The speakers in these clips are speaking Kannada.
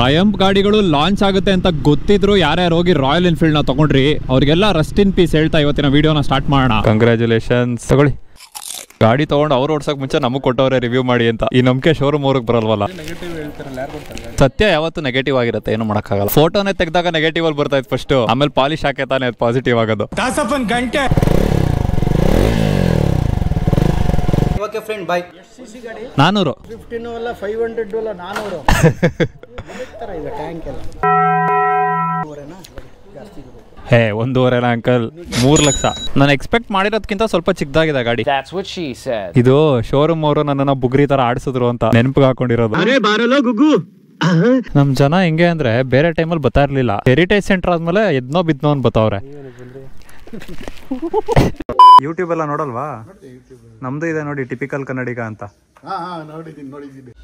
ಟ್ರಯಂಪ್ ಗಾಡಿಗಳು ಲಾಂಚ್ ಆಗುತ್ತೆ ಅಂತ ಗೊತ್ತಿದ್ರು ಯಾರ್ಯಾರು ಹೋಗಿ ರಾಯಲ್ ಎನ್ಫೀಲ್ಡ್ ನ ತಗೊಂಡ್ರಿ ಅವ್ರಿಗೆಲ್ಲ ರಸ್ಟ್ ಇನ್ ಪೀಸ್ ಹೇಳ್ತಾ ಇವತ್ತಿನ ವಿಡಿಯೋನ ಸ್ಟಾರ್ಟ್ ಮಾಡೋಣ ಕಂಗ್ರ್ಯಾಚುಲೇಷನ್ಸ್ ತಗೊಳ್ಳಿ ಗಾಡಿ ತಗೊಂಡು ಅವ್ರು ಓಡ್ಸಕ್ ಮುಂಚೆ ನಮಗೆ ಕೊಟ್ಟವ್ರೆ ರಿವ್ಯೂ ಮಾಡಿ ಅಂತ ಈ ನಂಬಿಕೆ ಶೋರೂಮ್ ಅವ್ರಿಗೆ ಬರಲ್ವಲ್ಲ ಸತ್ಯ ಯಾವತ್ತು ನೆಗೆಟಿವ್ ಆಗಿರುತ್ತೆ ಏನು ಮಾಡಕ್ಕಾಗಲ್ಲ ಫೋಟೋನೇ ತೆಗೆದಾಗ ನೆಗೆಟಿವ್ ಅಲ್ಲಿ ಬರ್ತಾ ಇತ್ತು ಫಸ್ಟ್ ಆಮೇಲೆ ಪಾಲಿಶ್ ಹಾಕೇ ತಾನೇ ಪಾಸಿಟಿವ್ ಆಗೋದು ದಾಸಪ್ಪನ್ ಗಂಟೆ ಓಕೆ ಫ್ರೆಂಡ್ ಬಾಯ್ ನಾನೂರು ಫಿಫ್ಟೀನು ಅಲ್ಲ ಫೈವ್ ಹಂಡ್ರೆಡ್ ಅಲ್ಲ ನಾನೂರು ಥರ ಇದೆ ಟ್ಯಾಂಕ್ ಎಲ್ಲ ಹೇ ಒಂದೂವರೆ ಅಂಕಲ್ ಮೂರ್ ಲಕ್ಷ ನಾನು ಎಕ್ಸ್ಪೆಕ್ಟ್ ಮಾಡಿರೋದ್ಕಿಂತ ಸ್ವಲ್ಪ ಚಿಕ್ಕದಾಗಿದೆ ಗಾಡಿ That's what she said. ಇದು ಶೋರೂಮ್ ಅವರು ನನ್ನನ್ನ ಬುಗ್ರಿ ತರ ಆಡಿಸಿದ್ರು ಅಂತ ನೆನಪಿಗೆ ಹಾಕೊಂಡಿರೋದು ನಮ್ ಜನ ಹೆಂಗೆ ಅಂದ್ರೆ ಬೇರೆ ಟೈಮಲ್ಲಿ ಬರ್ತಾ ಇರ್ಲಿಲ್ಲ ಹೆರಿಟೇಜ್ ಸೆಂಟರ್ ಆದ್ಮೇಲೆ ಎದ್ನೋ ಬಿದ್ನೋ ಅಂತ ಬತ್ತವ್ರೆ ಯೂಟ್ಯೂಬ್ ಎಲ್ಲ ನೋಡಲ್ವಾ ನಮ್ದು ಇದೆ ನೋಡಿ ಟಿಪಿಕಲ್ ಕನ್ನಡಿಗ ಅಂತ ಹಾಂ ಹಾಂ ನೋಡಿದ್ದೀನಿ ನೋಡಿದ್ದೀನಿ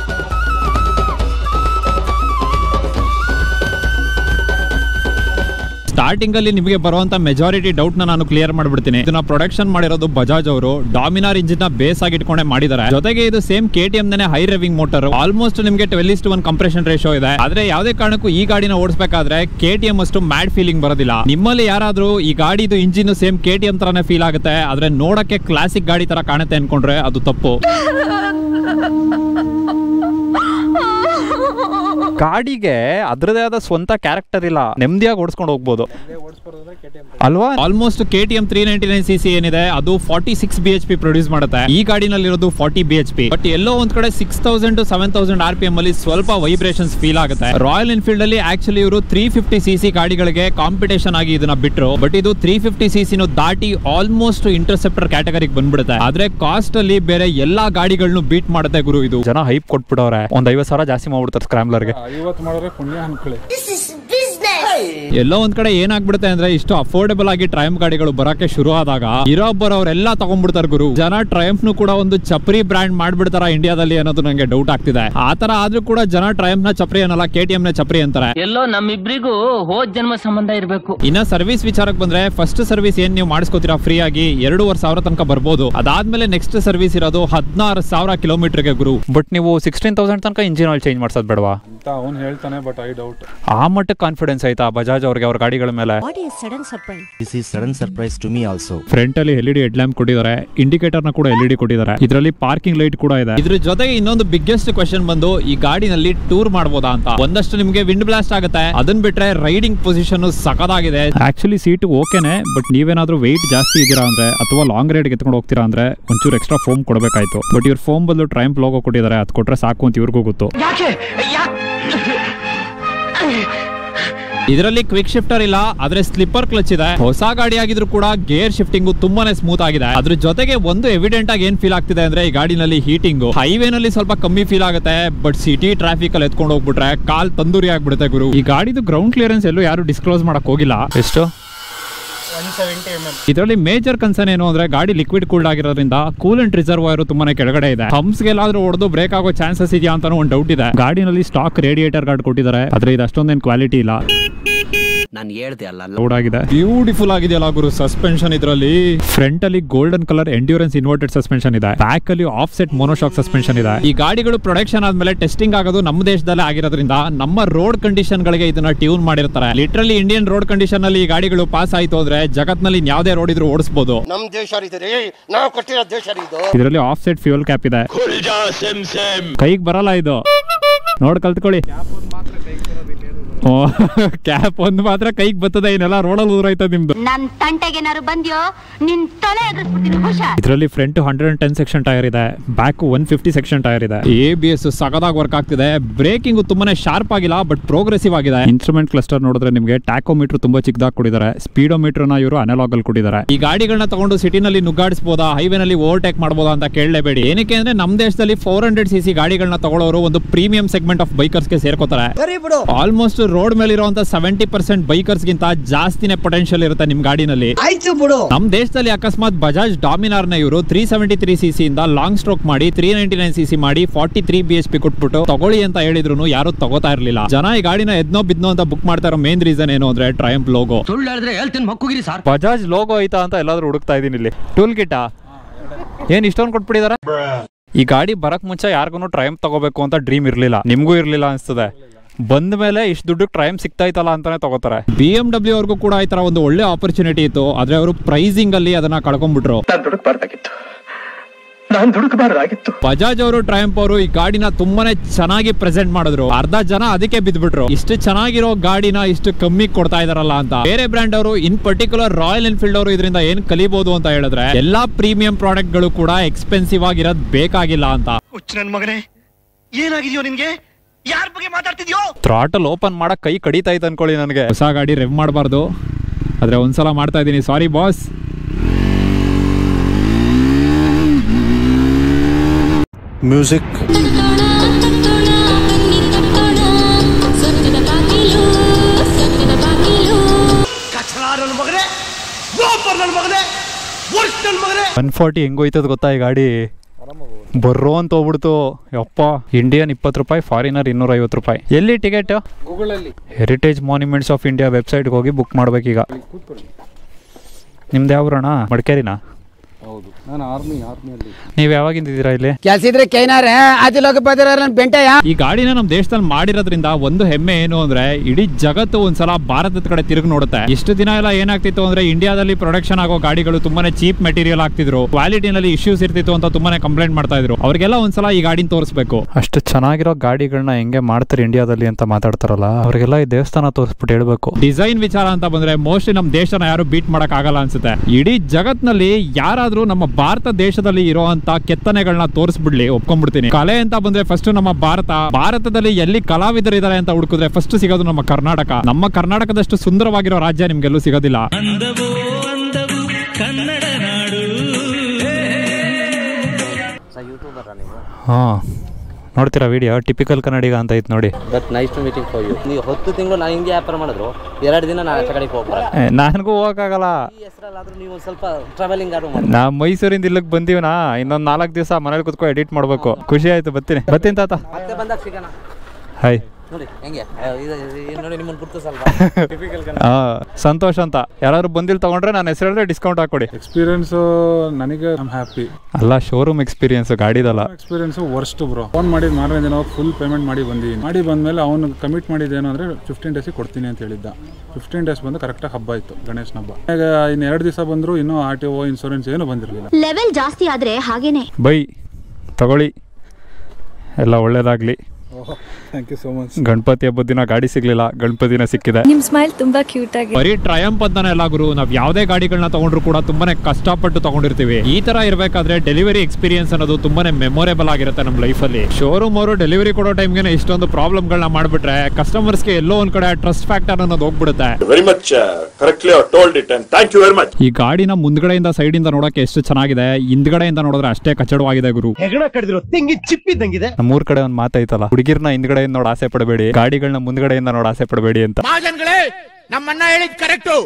ಸ್ಟಾರ್ಟಿಂಗ್ ಅಲ್ಲಿ ನಿಮಗೆ ಬರುವಂತ ಮೆಜಾರಿಟಿ ಡೌಟ್ ನ ನಾನು ಕ್ಲಿಯರ್ ಮಾಡ್ಬಿಡ್ತೀನಿ ಇದನ್ನ ಪ್ರೊಡಕ್ಷನ್ ಮಾಡಿರೋದು ಬಜಾಜ್ ಅವರು ಡಾಮಿನಾರ್ ಇಂಜಿನ್ ನ ಬೇಸ್ ಆಗಿಟ್ಕೊಂಡೆ ಮಾಡಿದ್ದಾರೆ ಜೊತೆಗೆ ಇದು ಸೇಮ್ ಕೆ ಟಿ ಎಂ ನೇ ಹೈ ರೇವಿಂಗ್ ಮೋಟರ್ ಆಲ್ಮೋಸ್ಟ್ ನಿಮಗೆ twelve is to one compression ratio ಇದೆ ಆದ್ರೆ ಯಾವುದೇ ಕಾರಣಕ್ಕೂ ಈ ಗಾಡಿನ ಓಡಿಸಬೇಕಾದ್ರೆ ಕೆ ಟಿ ಎಂ ಅಷ್ಟು ಮ್ಯಾಡ್ ಫೀಲಿಂಗ್ ಬರೋದಿಲ್ಲ ನಿಮ್ಮಲ್ಲಿ ಯಾರಾದ್ರೂ ಈ ಗಾಡಿದು engine same K T M ತರನೇ ಫೀಲ್ ಆಗುತ್ತೆ ಆದ್ರೆ ನೋಡಕ್ಕೆ ಕ್ಲಾಸಿಕ್ ಗಾಡಿ ತರ ಕಾಣುತ್ತೆ ಅನ್ಕೊಂಡ್ರೆ ಅದು ತಪ್ಪು ಗಾಡಿಗೆ ಅದ್ರದೇ ಆದ ಸ್ವಂತ ಕ್ಯಾರೆಕ್ಟರ್ ಇಲ್ಲ ನೆಮ್ಮದಿಯಾಗಿ ಓಡಿಸ್ಕೊಂಡು ಹೋಗ್ಬೋದು ಅಲ್ವಾ almost K T M three ninety nine C C ಏನಿದೆ ಅದು forty six B H P produce ಮಾಡುತ್ತೆ ಈ ಗಾಡಿನಲ್ಲಿರೋದು forty B H P but ಎಲ್ಲೋ ಒಂದ್ ಕಡೆ six thousand seven thousand R P M ಅಲ್ಲಿ ಸ್ವಲ್ಪ ವೈಬ್ರೇಷನ್ಸ್ ಫೀಲ್ ಆಗುತ್ತೆ ರಾಯಲ್ ಎನ್ಫೀಲ್ಡ್ ಅಲ್ಲಿ ಆಕ್ಚುಲಿ ಇವರು ತ್ರೀ ಫಿಫ್ಟಿ ಸಿ ಸಿ ಗಾಡಿಗಳಿಗೆ ಕಾಂಪಿಟೇಷನ್ ಆಗಿ ಇದನ್ನ ಬಿಟ್ರು ಬಟ್ ಇದು ತ್ರೀ ಫಿಫ್ಟಿ ಸಿ ಸಿನು ದಾಟಿ ಆಲ್ಮೋಸ್ಟ್ ಇಂಟರ್ಸೆಪ್ಟರ್ ಕ್ಯಾಟಗರಿಗೆ ಬಂದ್ಬಿಡುತ್ತೆ ಆದ್ರೆ ಕಾಸ್ಟ್ ಅಲ್ಲಿ ಬೇರೆ ಎಲ್ಲಾ ಗಾಡಿಗಳನ್ನು ಬೀಟ್ ಮಾಡುತ್ತೆ ಗುರು ಇದು ಜನ ಹೈಪ್ ಕೊಟ್ಬಿಡವ್ರೆ ಒಂದ್ ಐವತ್ ಸಾವಿರ ಜಾಸ್ತಿ ಮಾಡ್ಬಿಡ್ತಾರೆ ಸ್ಕ್ರಾಮ್ಲರ್ಗೆ ಐವತ್ತು ಮಾಡಿದ್ರೆ ಪುಣ್ಯ ಅನ್ಕೊಳ್ಳಿ ಎಲ್ಲೋ ಒಂದ್ ಕಡೆ ಏನಾಗ್ಬಿಡುತ್ತೆ ಅಂದ್ರೆ ಇಷ್ಟು ಅಫೋರ್ಡಬಲ್ ಆಗಿ ಟ್ರಯಂಪ್ ಗಾಡಿಗಳು ಬರಕ್ಕೆ ಶುರು ಆದಾಗ ಇರೋ ಬರೋರೆಲ್ಲ ತಗೊಂಡ್ಬಿಡ್ತಾರೆ ಗುರು ಜನ ಟ್ರಯಂಪ್ ನು ಕೂಡ ಒಂದು ಚಪ್ರಿ ಬ್ರ್ಯಾಂಡ್ ಮಾಡ್ಬಿಡ್ತಾರ ಇಂಡಿಯಾದಲ್ಲಿ ಅನ್ನೋದು ನಂಗೆ ಡೌಟ್ ಆಗ್ತಿದೆ ಆತರ ಆದ್ರೂ ಕೂಡ ಜನ ಟ್ರಯಂಪ್ ನ ಚಪ್ರಿ ಅನ್ನಲ್ಲ ಕೆ ಟಿ ಎಂ ನ ಚಪ್ರಿ ಅಂತಾರೆ ಎಲ್ಲೋ ನಮ್ಮಿಬ್ರಿಗೂ ಹೋದ್ ಜನ್ಮ ಸಂಬಂಧ ಇರ್ಬೇಕು ಇನ್ನ ಸರ್ವಿಸ್ ವಿಚಾರಕ್ಕೆ ಬಂದ್ರೆ ಫಸ್ಟ್ ಸರ್ವಿಸ್ ಏನ್ ನೀವು ಮಾಡಿಸ್ಕೋತೀರಾ ಫ್ರೀ ಆಗಿ ಎರಡೂವರೆ ಸಾವಿರ ತನಕ ಬರ್ಬೋದು ಅದಾದ್ಮೇಲೆ ನೆಕ್ಸ್ಟ್ ಸರ್ವಿಸ್ ಇರೋದು ಹದಿನಾರು ಸಾವಿರ ಕಿಲೋಮೀಟರ್ಗೆ ಗುರು ಬಟ್ ನೀವು ಸಿಕ್ಸ್ಟೀನ್ ತೌಸಂಡ್ ತನಕ ಇಂಜಿನ್ ಆಯಿಲ್ ಚೇಂಜ್ ಮಾಡ್ಸೋದು ಬೇಡವಾ ಅಂತ ಅವ್ನು ಹೇಳ್ತಾನೆ ಬಟ್ ಐ ಡೌಟ್ ಆ ಮಟ್ಟಕ್ಕೆ ಕಾನ್ಫಿಡೆನ್ಸ್ ಆಯ್ತಾ ಬಜಾಜ್ ಅವ್ರಿಗೆ ಅವ್ರ ಗಾಡಿಗಳ ಮೇಲೆ What a sudden surprise. This is sudden surprise to me also. Front ಅಲ್ಲಿ ಎಲ್ ಡಿ ಹೆಡ್ ಲ್ಯಾಂಪ್ ಕೊಟ್ಟಿದ್ದಾರೆ ಇಂಡಿಕೇಟರ್ ನ ಕೂಡ ಎಲ್ ಡಿ ಕೊಟ್ಟಿದ್ದಾರೆ ಇದರಲ್ಲಿ ಪಾರ್ಕಿಂಗ್ ಲೈಟ್ ಕೂಡ ಇದೆ ಇದ್ರ ಜೊತೆಗೆ ಇನ್ನೊಂದು ಬಿಗ್ಗೆಸ್ಟ್ ಕ್ವಶನ್ ಬಂದು ಈ ಗಾಡಿನಲ್ಲಿ ಟೂರ್ ಮಾಡಬಹುದಾ ಅಂತ ಒಂದಷ್ಟು ನಿಮಗೆ ವಿಂಡ್ ಬ್ಲಾಸ್ಟ್ ಆಗುತ್ತೆ ಅದನ್ನ ಬಿಟ್ರೆ ರೈಡಿಂಗ್ ಪೊಸಿಷನ್ ಸಖತ್ತಾಗಿದೆ ಆಕ್ಚುಲಿ ಸೀಟ್ ಓಕೆನೆ ಬಟ್ ನೀವೇನಾದ್ರೂ ವೆಯ್ಟ್ ಜಾಸ್ತಿ ಇದೀರಾ ಅಂದ್ರೆ ಅಥವಾ ಲಾಂಗ್ ರೈಡ್ ಎತ್ಕೊಂಡು ಹೋಗ್ತೀರಾ ಅಂದ್ರೆ ಒಂಚೂರು ಎಕ್ಸ್ಟ್ರಾ ಫೋಮ್ ಕೊಡಬೇಕಾಯ್ತು ಬಟ್ ಇವ್ರ ಫೋಮ್ ಬದಲು ಟ್ರೈಂಪ್ ಲೋಗೋ ಕೊಟ್ಟಿದ್ದಾರೆ ಅದು ಕೊಟ್ರೆ ಸಾಕು ಅಂತ ಇವ್ರಿಗೂ ಗೊತ್ತು ಇದರಲ್ಲಿ ಕ್ವಿಕ್ ಶಿಫ್ಟರ್ ಇಲ್ಲ ಆದ್ರೆ ಸ್ಲಿಪ್ಪರ್ ಕ್ಲಚ್ ಇದೆ ಹೊಸ ಗಾಡಿ ಆಗಿದ್ರು ಕೂಡ ಗೇರ್ ಶಿಫ್ಟಿಂಗ್ ತುಂಬಾನೇ ಸ್ಮೂತ್ ಆಗಿದೆ ಅದ್ರ ಜೊತೆಗೆ ಒಂದು ಎವಿಡೆಂಟ್ ಆಗಿ ಏನ್ ಫೀಲ್ ಆಗ್ತಿದೆ ಅಂದ್ರೆ ಈ ಗಾಡಿನಲ್ಲಿ ಹೀಟಿಂಗ್ ಹೈವೇನಲ್ಲಿ ಸ್ವಲ್ಪ ಕಮ್ಮಿ ಫೀಲ್ ಆಗುತ್ತೆ ಬಟ್ ಸಿಟಿ ಟ್ರಾಫಿಕ್ ಅಲ್ಲಿ ಎತ್ಕೊಂಡು ಹೋಗ್ಬಿಟ್ರೆ ಕಾಲ್ ತಂದೂರಿ ಆಗ್ಬಿಡುತ್ತೆ ಗುರು ಈ ಗಾಡಿದು ಗ್ರೌಂಡ್ ಕ್ಲಿಯರೆನ್ಸ್ ಎಲ್ಲೂ ಯಾರು ಡಿಸ್ಕ್ಲೋಸ್ ಮಾಡಕ್ ಹೋಗಿಲ್ಲ ಎಷ್ಟು ಒನ್ ಸೆವೆಂಟಿ ಎಮ್ ಎಮ್ ಇದರಲ್ಲಿ ಮೇಜರ್ ಕನ್ಸರ್ನ್ ಏನು ಅಂದ್ರೆ ಗಾಡಿ ಲಿಕ್ವಿಡ್ ಕೂಲ್ಡ್ ಆಗಿರೋದ್ರಿಂದ ಕೂಲೆಂಟ್ ರಿಸರ್ವಾಯರ್ ತುಂಬಾನೇ ಕೆಳಗಡೆ ಇದೆ ಹಂಪ್ಸ್ ಗೆಲ್ಲಾದ್ರೂ ಹೊಡೆದು ಬ್ರೇಕ್ ಆಗೋ ಚಾನ್ಸಸ್ ಇದೆಯಾ ಅಂತ ಒಂದು ಡೌಟ್ ಇದೆ ಗಾಡಿನಲ್ಲಿ ಸ್ಟಾಕ್ ರೇಡಿಯೇಟರ್ ಗಾರ್ಡ್ ಕೊಟ್ಟಿದ್ದಾರೆ ಆದ್ರೆ ಇದು ಅಷ್ಟೊಂದೇನು ಕ್ವಾಲಿಟಿ ಇಲ್ಲ ನಾನು ಹೇಳ್ದೆ ಅಲ್ಲ ಲೋಡ್ ಆಗಿದೆ ಬ್ಯೂಟಿಫುಲ್ ಆಗಿದೆಯಲ್ಲ ಗುರು ಸಸ್ಪೆನ್ಷನ್ ಇದರಲ್ಲಿ ಫ್ರಂಟ್ ಅಲ್ಲಿ golden colour endurance inverted suspension ಇದೆ ಬ್ಯಾಕ್ ಅಲ್ಲಿ ಆಫ್ ಸೆಟ್ ಮೋನೋಶಾಕ್ ಸಸ್ಪೆನ್ಷನ್ ಇದೆ ಈ ಗಾಡಿಗಳು ಪ್ರೊಡಕ್ಷನ್ ಆದ್ಮೇಲೆ ಟೆಸ್ಟಿಂಗ್ ಆಗೋದು ನಮ್ಮ ದೇಶದಲ್ಲೇ ಆಗಿರೋದ್ರಿಂದ ನಮ್ಮ ರೋಡ್ ಕಂಡೀಷನ್ ಗಳಿಗೆ ಇದನ್ನ ಟ್ಯೂನ್ ಮಾಡಿರ್ತಾರೆ ಲಿಟ್ರಲಿ ಇಂಡಿಯನ್ ರೋಡ್ ಕಂಡೀಷನ್ ಅಲ್ಲಿ ಈ ಗಾಡಿಗಳು ಪಾಸ್ ಆಯ್ತು ಅಂದ್ರೆ ಜಗತ್ನಲ್ಲಿ ಯಾವ್ದೇ ರೋಡ್ ಇದ್ರು ಓಡಿಸಬಹುದು ನಮ್ಮ ದೇಶ ರೀ ನಾವು ಕೊಟ್ಟಿರೋ ದೇಶ ರೀ ಇದು ಇದರಲ್ಲಿ ಆಫ್ ಸೆಟ್ ಫ್ಯೂಲ್ ಕ್ಯಾಪ್ ಇದೆ ಕೈಗೆ ಬರಲ್ಲ ಇದು ನೋಡ್ ಕಲ್ತ್ಕೊಳ್ಳಿ ಕ್ಯಾಪ್ ಒಂದು ಮಾತ್ರ ಕೈಗೆ ಬರ್ತದೆ ಇನ್ನೆಲ್ಲ ರೋಡಲ್ಲಿ ಊರಾಯ್ತದ ನಿಮ್ದು ನನ್ ತಂಟೆಗೇನಾರು ಬಂದ್ಯೋ ನಿನ್ ತಲೆ ಎಗರಿಸ್ಬಿಡ್ತೀನಿ ಹುಷಾರ್ ಇದರಲ್ಲಿ front hundred and ten section tyre ಇದೆ back one fifty section tyre ಇದೆ ಎ ಬಿ ಎಸ್ ಸಗದಾಗಿ ವರ್ಕ್ ಆಗ್ತಿದೆ ಬ್ರೇಕಿಂಗ್ ತುಂಬಾನೇ ಶಾರ್ಪ್ ಆಗಿಲ್ಲ ಬಟ್ ಪ್ರೋಗ್ರೆಸಿವ್ ಆಗಿದೆ ಇನ್ಸ್ಟ್ರೂಮೆಂಟ್ ಕ್ಲಸ್ಟರ್ ನೋಡಿದ್ರೆ ನಿಮಗೆ ಟ್ಯಾಕೋಮೀಟರ್ ತುಂಬಾ ಚಿಕ್ಕದಾಗಿ ಕೊಟ್ಟಿದ್ದಾರೆ ಸ್ಪೀಡೋಮೀಟರ್ ನ ಇವರು ಅನಲಾಗ್ ಅಲ್ಲಿ ಕೊಟ್ಟಿದ್ದಾರೆ ಈ ಗಾಡಿಗಳನ್ನ ತಗೊಂಡು ಸಿಟಿನಲ್ಲಿ ನುಗ್ಗಾಡಿಸಬಹುದಾ ಹೈವೇನಲ್ಲಿ ಓವರ್ಟೇಕ್ ಮಾಡಬಹುದಾ ಅಂತ ಕೇಳಲೇಬೇಡಿ ಏನಕ್ಕೆ ಅಂದ್ರೆ ನಮ್ಮ ದೇಶದಲ್ಲಿ ಫೋರ್ ಹಂಡ್ರೆಡ್ ಸಿ ಸಿ ಗಾಡಿಗಳನ್ನ ತಗೊಳ್ಳೋರು ಒಂದು ಪ್ರೀಮಿಯಂ ಸೆಗ್ಮೆಂಟ್ ಆಫ್ ಬೈಕರ್ಸ್ಗೆ ಸೇರ್ಕೋತಾರೆ ಆಲ್ಮೋಸ್ಟ್ ರೋಡ್ ಮೇಲೆ ಇರುವಂತ ಸೆವೆಂಟಿ ಪರ್ಸೆಂಟ್ ಬೈಕರ್ಸ್ ಗಿಂತ ಜಾಸ್ತಿನೇ ಪೊಟೆನ್ಶಿಯಲ್ ಇರುತ್ತೆ ನಿಮ್ ಗಾಡಿನಲ್ಲಿ ನಮ್ ದೇಶದಲ್ಲಿ ಅಕಸ್ಮಾತ್ ಬಜಾಜ್ ಡಾಮಿನಾರ್ ನ ಇವರು three seventy three C C ಇಂದ ಲಾಂಗ್ ಸ್ಟ್ರೋಕ್ ಮಾಡಿ three ninety nine C C ಮಾಡಿ forty three B H P ಕೊಟ್ಬಿಟ್ಟು ತಗೊಳ್ಳಿ ಅಂತ ಹೇಳಿದ್ರು ಯಾರು ತಗೋತಾ ಇರ್ಲಿಲ್ಲ ಜನ ಈ ಗಾಡಿನ ಎದ್ನೋ ಬಿದ್ನೋ ಅಂತ ಬುಕ್ ಮಾಡ್ತಾ ಇರೋ ಮೇನ್ ರೀಸನ್ ಏನು ಅಂದ್ರೆ ಟ್ರಯಂಪ್ ಲೋಗೋ ಸುಳ್ಳು ಹೇಳಿದ್ರೆ ಹೇಳ್ತೀನಿ ಮಕ್ಕುಗಿರಿ ಸರ್ ಬಜಾಜ್ ಲೋಗೋ ಐತಾ ಅಂತ ಎಲ್ಲಾದ್ರೂ ಹುಡುಕ್ತಾ ಇದೀನಿ ಇಲ್ಲಿ ಟೂಲ್ ಕಿಟ ಏನ್ ಇಷ್ಟೊಂದು ಕೊಟ್ಬಿಟ್ಟಿದಾರೆ ಈ ಗಾಡಿ ಬರಕ್ ಮುಂಚೆ ಯಾರಿಗೂ ಟ್ರಯಂಪ್ ತಗೋಬೇಕು ಅಂತ ಡ್ರೀಮ್ ಇರ್ಲಿಲ್ಲ ನಿಮ್ಗೂ ಇರ್ಲಿಲ್ಲ ಅನ್ಸ್ತದೆ ಬಂದ ಮೇಲೆ ಇಷ್ಟು ದುಡ್ಡು ಟ್ರೈಮ್ ಸಿಗ್ತಾ ಇತ್ತಲ್ಲ ಅಂತಾನೆ ತಗೋತಾರೆ ಬಿ ಎಂ ಡಬ್ಲ್ಯೂ ಅವ್ರಿಗೂ ಕೂಡ ಈ ತರ ಒಂದು ಒಳ್ಳೆ ಆಪರ್ಚುನಿಟಿ ಇತ್ತು ಆದ್ರೆ ಅವರು ಪ್ರೈಸಿಂಗ್ ಅಲ್ಲಿ ಅದನ್ನ ಕಳ್ಕೊಂಡ್ಬಿಟ್ರು ಬಜಾಜ್ ಅವರು ಟ್ರಯಂಪ್ ಅವರು ಈ ಗಾಡಿನ ತುಂಬಾನೇ ಚೆನ್ನಾಗಿ ಪ್ರೆಸೆಂಟ್ ಮಾಡಿದ್ರು ಅರ್ಧ ಜನ ಅದಕ್ಕೆ ಬಿದ್ಬಿಟ್ರು ಇಷ್ಟು ಚೆನ್ನಾಗಿರೋ ಗಾಡಿನ ಇಷ್ಟು ಕಮ್ಮಿ ಕೊಡ್ತಾ ಇದಾರಲ್ಲ ಅಂತ ಬೇರೆ ಬ್ರ್ಯಾಂಡ್ ಅವರು ಇನ್ ಪರ್ಟಿಕ್ಯುಲರ್ ರಾಯಲ್ ಎನ್ಫೀಲ್ಡ್ ಅವರು ಇದರಿಂದ ಏನ್ ಕಲಿಬಹುದು ಅಂತ ಹೇಳಿದ್ರೆ ಎಲ್ಲಾ ಪ್ರೀಮಿಯಂ ಪ್ರಾಡಕ್ಟ್ ಗಳು ಕೂಡ ಎಕ್ಸ್ಪೆನ್ಸಿವ್ ಆಗಿರೋದ್ ಬೇಕಾಗಿಲ್ಲ ಅಂತ ನನ್ ಮಗನೇ ಏನಾಗಿದ್ಯೋ ನಿನ್ಗೆ ಯಾರ ಬಗ್ಗೆ ಮಾತಾಡ್ತಿದ್ಯೋ ಥ್ರಾಟಲ್ ಓಪನ್ ಮಾಡಕ್ ಕೈ ಕಡಿತಾ ಇತ್ತು ಅನ್ಕೊಳ್ಳಿ ನನಗೆ ಹೊಸ ಗಾಡಿ ರೆವ್ ಮಾಡಬಾರ್ದು ಆದ್ರೆ ಒಂದ್ಸಲ ಮಾಡ್ತಾ ಇದ್ದೀನಿ ಸಾರಿ ಬಾಸ್ Music. ಕಚಡ ನನ್ ಮಗನೇ ಲೋಪರ್ ನನ್ ಮಗನೇ ವರ್ಷ ನನ್ ಮಗನೇ ಒನ್ ಫಾರ್ಟಿ ಹೆಂಗೋಯ್ತದ ಗೊತ್ತಾ ಈ ಗಾಡಿ ಬರ್ರೋ ಅಂತ ಹೋಗ್ಬಿಡ್ತು ಯಪ್ಪ ಇಂಡಿಯನ್ ಇಪ್ಪತ್ತು ರೂಪಾಯಿ ಫಾರಿನರ್ ಇನ್ನೂರ ಐವತ್ತು ರೂಪಾಯಿ ಎಲ್ಲಿ ಟಿಕೆಟ್ ಗೂಗಲಲ್ಲಿ ಹೆರಿಟೇಜ್ ಮಾನ್ಯುಮೆಂಟ್ಸ್ ಆಫ್ ಇಂಡಿಯಾ ವೆಬ್ಸೈಟ್ಗೆ ಹೋಗಿ ಬುಕ್ ಮಾಡ್ಬೇಕೀಗ ನಿಮ್ದು ಯಾವ ಅಣ್ಣ ಮಡಿಕೇರಿನಾ ಹೌದು ನಾನು ಆರ್ಮಿ ಆರ್ಮಿಯಲ್ಲಿ ನೀವು ಯಾವಾಗಿಂದಿದ್ದೀರಾ ಇಲ್ಲಿ ಕೆಲ್ಸ ಇದ್ರೆ ಕೈನಾರೆ ಆದಿಲೋಕ ಬದಿರ ಬೆಂಟಯ್ಯ ಈ ಗಾಡಿನ ನಮ್ಮ ದೇಶದಲ್ಲಿ ಮಾಡಿರೋದ್ರಿಂದ ಒಂದು ಹೆಮ್ಮೆ ಏನು ಅಂದ್ರೆ ಇಡೀ ಜಗತ್ತು ಒಂದ್ಸಲ ಭಾರತದ ಕಡೆ ತಿರುಗಿ ನೋಡುತ್ತೆ ಇಷ್ಟು ದಿನ ಎಲ್ಲ ಏನಾಗ್ತಿತ್ತು ಅಂದ್ರೆ ಇಂಡಿಯಾದಲ್ಲಿ ಪ್ರೊಡಕ್ಷನ್ ಆಗೋ ಗಾಡಿಗಳು ತುಂಬಾನೇ ಚೀಪ್ ಮೆಟೀರಿಯಲ್ ಆಗ್ತಿದ್ರು ಕ್ವಾಲಿಟಿನಲ್ಲಿ ಇಶ್ಯೂಸ್ ಇರ್ತಿತ್ತು ಅಂತ ತುಂಬಾನೇ ಕಂಪ್ಲೇಂಟ್ ಮಾಡ್ತಾ ಇದ್ರು ಅವ್ರಿಗೆಲ್ಲ ಒಂದ್ಸಲ ಈ ಗಾಡಿನ ತೋರಿಸ್ಬೇಕು ಅಷ್ಟು ಚೆನ್ನಾಗಿರೋ ಗಾಡಿಗಳನ್ನ ಹೆಂಗೆ ಮಾಡ್ತಾರೆ ಇಂಡಿಯಾದಲ್ಲಿ ಅಂತ ಮಾತಾಡ್ತಾರಲ್ಲ ಅವ್ರಿಗೆಲ್ಲ ಈ ದೇವಸ್ಥಾನ ತೋರಿಸ್ಬಿಟ್ಟು ಹೇಳ್ಬೇಕು ಡಿಸೈನ್ ವಿಚಾರ ಅಂತ ಬಂದ್ರೆ ಮೋಸ್ಟ್ಲಿ ನಮ್ಮ ದೇಶನ ಯಾರು ಬೀಟ್ ಮಾಡಕ್ ಆಗಲ್ಲ ಅನ್ಸುತ್ತೆ ಇಡೀ ಜಗತ್ನಲ್ಲಿ ಯಾರಾದ್ರೂ ನಮ್ಮ ಭಾರತ ದೇಶದಲ್ಲಿ ಇರುವಂತ ಕೆತ್ತನೆಗಳನ್ನ ತೋರಿಸ್ಬಿಡ್ಲಿ ಒಪ್ಕೊಂಡ್ಬಿಡ್ತೀನಿ ಕಲೆ ಅಂತ ಬಂದ್ರೆ ಫಸ್ಟ್ ನಮ್ಮ ಭಾರತ ಭಾರತದಲ್ಲಿ ಎಲ್ಲಿ ಕಲಾವಿದರು ಇದಾರೆ ಅಂತ ಹುಡುಕಿದ್ರೆ ಫಸ್ಟ್ ಸಿಗೋದು ನಮ್ಮ ಕರ್ನಾಟಕ ನಮ್ಮ ಕರ್ನಾಟಕದಷ್ಟು ಸುಂದರವಾಗಿರೋ ರಾಜ್ಯ ನಿಮ್ಗೆಲ್ಲೂ ಸಿಗೋದಿಲ್ಲ ಹಾ ನೋಡ್ತೀರಾ ವಿಡಿಯೋ ಟಿಪಿಕಲ್ ಕನ್ನಡಿಗ ಅಂತ ಐತ್ ನೋಡಿ but nice to meeting for you ನೀವು ಹತ್ತು ತಿಂಗಳು ನಾನು ಹಿಂಗೆ ವ್ಯಾಪಾರ ಮಾಡಿದ್ರು ಎರಡು ದಿನ ನಾನು ಆಚೆ ಕಡೆಗೆ ಹೋಗ್ಬಾರ ನನಗೂ ಹೋಗಕ್ಕಾಗಲ್ಲ ಈ ಹೆಸರಲ್ಲಾದ್ರೂ ನೀವು ಒಂದು ಸ್ವಲ್ಪ ಟ್ರಾವೆಲಿಂಗ್ ಆದ್ರೂ ಮಾಡಿ ನಾ ಮೈಸೂರಿಂದ ಇಲ್ಲಿಗೆ ಬಂದೀವನಾ ಇನ್ನೊಂದ್ ನಾಲ್ಕು ದಿವಸ ಮನೇಲಿ ಕುತ್ಕೊ ಎಡಿಟ್ ಮಾಡ್ಬೇಕು ಖುಷಿ ಆಯ್ತು ಬರ್ತೀನಿ ಬರ್ತೀನಿ ತಾತ ಮತ್ತೆ ಬಂದಾಗ ಸಿಗೋಣ ಹಾಯ್ ನೋಡಿ ಹೆಂಗೆ ಅಯ್ಯೋ, ಇದು- ಇದು ನೋಡಿ ನಿಮ್ಮನ್ನು ಗುರ್ತಿಸಲ್ವಾ ಹಾ ಸಂತೋಷ್ ಅಂತ ಯಾರಾದ್ರು ಬಂದಿಲ್ ತಗೊಂಡ್ರೆ ನಾನು ಹೆಸರು ಹೇಳಿದ್ರೆ ಡಿಸ್ಕೌಂಟ್ ಹಾಕೊಡಿ ಎಕ್ಸ್ಪೀರಿಯನ್ಸು ನನಗೆ ಐಮ್ ಹ್ಯಾಪಿ ಅಲ್ಲ ಶೋರೂಮ್ ಎಕ್ಸ್ಪೀರಿಯನ್ಸ್ ಗಾಡಿದಲ್ಲ ಎಕ್ಸ್ಪೀರಿಯನ್ಸು ವರ್ಸ್ಟ್ ಬ್ರೋ ಫೋನ್ ಮಾಡಿದ ಮಾರನೇ ದಿನ ಫುಲ್ ಪೇಮೆಂಟ್ ಮಾಡಿ ಬಂದಿದ್ದೀನಿ ಮಾಡಿ ಬಂದಮೇಲೆ ಅವನು ಕಮಿಟ್ ಮಾಡಿದ್ದೇನು ಅಂದರೆ ಫಿಫ್ಟೀನ್ ಡೇಸಿಗೆ ಕೊಡ್ತೀನಿ ಅಂತ ಹೇಳಿದ್ದ ಫಿಫ್ಟೀನ್ ಡೇಸ್ ಬಂದು ಕರೆಕ್ಟಾಗಿ ಹಬ್ಬ ಇತ್ತು ಗಣೇಶನ ಹಬ್ಬ ಈಗ ಇನ್ನು ಎರಡು ದಿವಸ ಬಂದರೂ ಇನ್ನೂ ಆರ್ ಟಿ ಒ ಇನ್ಶೂರೆನ್ಸ್ ಏನೂ ಬಂದಿರಲಿಲ್ಲ ಲೆವೆಲ್ ಜಾಸ್ತಿ ಆದ್ರೆ ಹಾಗೇನೆ ಬೈ ತಗೊಳ್ಳಿ ಎಲ್ಲ ಒಳ್ಳೇದಾಗ್ಲಿ thank you so much Ganapati ಹಬ್ಬದ ದಿನ ಗಾಡಿ ಸಿಗ್ಲಿಲ್ಲ ಗಣಪತಿನ ಸಿಕ್ಕಿದೆ ನಿಮ್ ಸ್ಮೈಲ್ ತುಂಬಾ ಕ್ಯೂಟ್ ಆಗಿದೆ ಬರೀ ಟ್ರಯಂಪ್ ಅಂತಾನೆ ಎಲ್ಲ ಗುರು ನಾವ್ ಯಾವ್ದೇ ಗಾಡಿಗಳನ್ನ ತಗೊಂಡ್ರು ಕೂಡ ತುಂಬಾನೇ ಕಷ್ಟಪಟ್ಟು ತಗೊಂಡಿರ್ತೀವಿ ಈ ತರ ಇರ್ಬೇಕಾದ್ರೆ ಡೆಲಿವರಿ ಎಕ್ಸ್ಪೀರಿಯನ್ಸ್ ಅನ್ನೋದು ತುಂಬಾನೇ ಮೆಮೊರೇಬಲ್ ಆಗಿರುತ್ತೆ ನಮ್ಮ ಲೈಫ್ ಅಲ್ಲಿ ಶೋರೂಮ್ ಅವರು ಡೆಲಿವರಿ ಕೊಡೋ ಟೈಮ್ಗೆ ಇಷ್ಟೊಂದು ಪ್ರಾಬ್ಲಮ್ಗಳನ್ನ ಮಾಡ್ಬಿಟ್ರೆ ಕಸ್ಟಮರ್ಸ್ಗೆ ಎಲ್ಲೋ ಒಂದ್ ಕಡೆ ಟ್ರಸ್ಟ್ ಫ್ಯಾಕ್ಟರ್ ಅನ್ನೋದು ಹೋಗ್ಬಿಡುತ್ತೆ very much uh, correctly or told it and thank you very much ಈ ಗಾಡಿನ ಮುಂದ್ಗಡೆಯಿಂದ ಸೈಡ್ ಇಂದ ನೋಡಕ್ಕೆ ಎಷ್ಟು ಚೆನ್ನಾಗಿದೆ ಹಿಂದ್ಗಡೆಯಿಂದ ನೋಡಿದ್ರೆ ಅಷ್ಟೇ ಕಚ್ಚಡವಾಗಿದೆ ಗುರು ಹೆಗಣ ಕಡಿದಿರೋ ತೆಂಗಿ ಚಿಪ್ಪಿದ್ದಂಗಿದೆ ನಮ್ಮೂರ್ ಕಡೆ ಒಂದ್ ಮಾತೈತಲ್ಲ ಹುಡುಗಿರ್ನ ಹಿಂದ್ಗಡೆಯಿಂದ ನೋಡಿ ಆಸೆ ಪಡಬೇಡಿ ಗಾಡಿಗಳನ್ನ ಮುಂದ್ಗಡೆಯಿಂದ ನೋಡಿ ಆಸೆ ಪಡಬೇಡಿ ಅಂತ ನಮ್ಮಣ್ಣ ಹೇಳಿದ್ ಕರೆಕ್ಟು